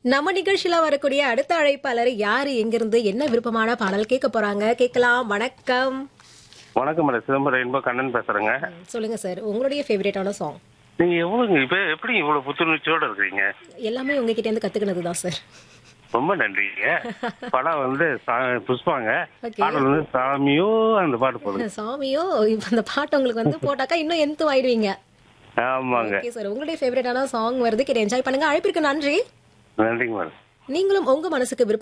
நம்ம நிகழ்ச்சியில வரக்கூடிய அடுத்த அழைப்பாளர் யாரு எங்கிருந்து என்ன விருப்பமான பாடல் கேட்க போறாங்க கேட்கலாம் வணக்கம் வணக்கம் மேடம் சிதம்பரம் இன்ப கண்ணன் பேசுறேங்க சொல்லுங்க சார் உங்களுடைய ஃபேவரட்டான சாங் நீங்க எவ்வளவு இப்ப எப்படி இவ்வளவு புத்துணர்ச்சியோட இருக்கீங்க எல்லாமே உங்ககிட்ட இருந்து கத்துக்கினது தான் சார் ரொம்ப நன்றிங்க படம் வந்து சா- புஷ்பாங்க Okay. பாடல் வந்து சாமியோ அந்த பாட்டு போடுங்க சாமியோ இப்ப அந்த பாட்டு உங்களுக்கு வந்து போட்டாக்கா இன்னும் எந்த ஆயிடுவீங்க ஆமாங்க ஓகே சார் உங்களுடைய ஃபேவரட்டான சாங் வருது கேட்டு என்ஜாய் பண்ணுங்க அழைப்பிற்கு நன்றி நன்றிங்க மேடம் நீங்களும் உங்க மனசுக்கு விருப்பம்